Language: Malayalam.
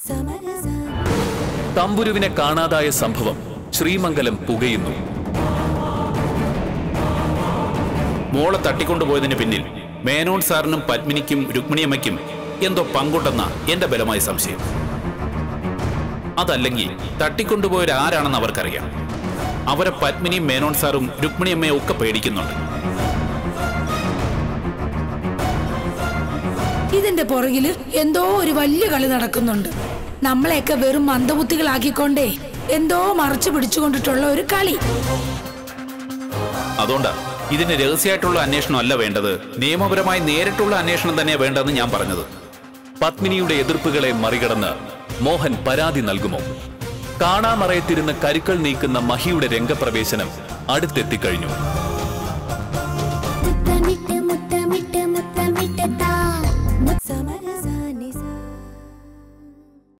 തമ്പുരുവിനെ കാണാതായ സംഭവം ശ്രീമംഗലം പുകയുന്നു മോളെ തട്ടിക്കൊണ്ടുപോയതിന് പിന്നിൽ മേനോൻ സാറിനും പത്മിനിക്കും രുക്മിണിയമ്മയ്ക്കും എന്തോ പങ്കുണ്ടെന്ന എന്റെ ബലമായ സംശയം അതല്ലെങ്കിൽ തട്ടിക്കൊണ്ടുപോയവരാരാണെന്ന് അവർക്കറിയാം അവരെ പത്മിനിയും മേനോൻ സാറും രുക്മിണിയമ്മയും ഒക്കെ പേടിക്കുന്നുണ്ട് ഇതിന്റെ പുറകില് എന്തോ ഒരു വലിയ കളി നടക്കുന്നുണ്ട് നമ്മളെയൊക്കെ വെറും മന്ദബുദ്ധികളാക്കിക്കൊണ്ടേ എന്തോ മറച്ചു പിടിച്ചുകൊണ്ടിട്ടുള്ള ഒരു കളി അതുകൊണ്ടാ ഇതിന് രഹസ്യമായിട്ടുള്ള അന്വേഷണം അല്ല വേണ്ടത് നിയമപരമായി നേരിട്ടുള്ള അന്വേഷണം തന്നെ വേണ്ടതെന്ന് ഞാൻ പറഞ്ഞത് പത്മിനിയുടെ എതിർപ്പുകളെ മറികടന്ന് മോഹൻ പരാതി നൽകുമോ കാണാമറയത്തിരുന്ന് കരുക്കൾ നീക്കുന്ന മഹിയുടെ രംഗപ്രവേശനം അടുത്തെത്തിക്കഴിഞ്ഞു